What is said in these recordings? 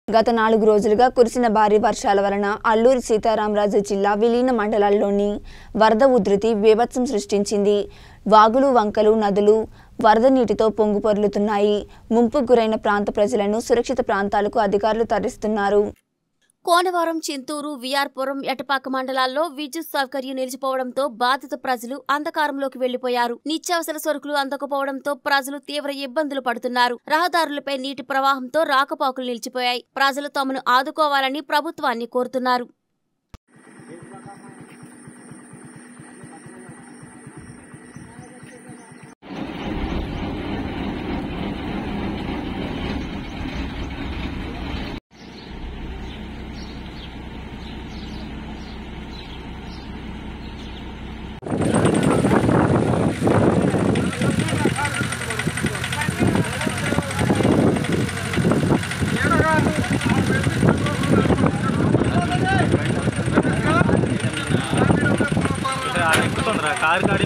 గత నాలుగు రోజులుగా కురిసిన భారీ వర్షాల వలన అల్లూరి సీతారామరాజు జిల్లా విలీన మండలాల్లోని వరద ఉధృతి బీభత్సం సృష్టించింది వాగులు వంకలు నదులు వరద నీటితో పొంగుపొర్లుతున్నాయి ముంపుకు గురైన ప్రాంత ప్రజలను సురక్షిత ప్రాంతాలకు అధికారులు తరలిస్తున్నారు కోనవరం చింతూరు విఆర్పురం ఎటపాక మండలాల్లో విద్యుత్ సౌకర్యం నిలిచిపోవడంతో బాధిత ప్రజలు అంధకారంలోకి వెళ్లిపోయారు నిత్యావసర సరుకులు అందకపోవడంతో ప్రజలు తీవ్ర ఇబ్బందులు పడుతున్నారు రహదారులపై నీటి ప్రవాహంతో రాకపోకలు నిలిచిపోయాయి ప్రజలు తమను ఆదుకోవాలని ప్రభుత్వాన్ని కోరుతున్నారు ఇక్కడ ఎక్కుతుందిరా కారు కాడి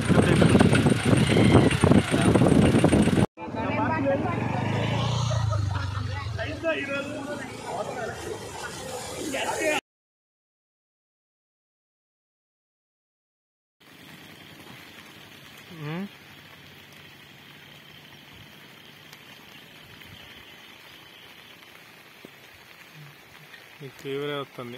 తీవ్ర వస్తుంది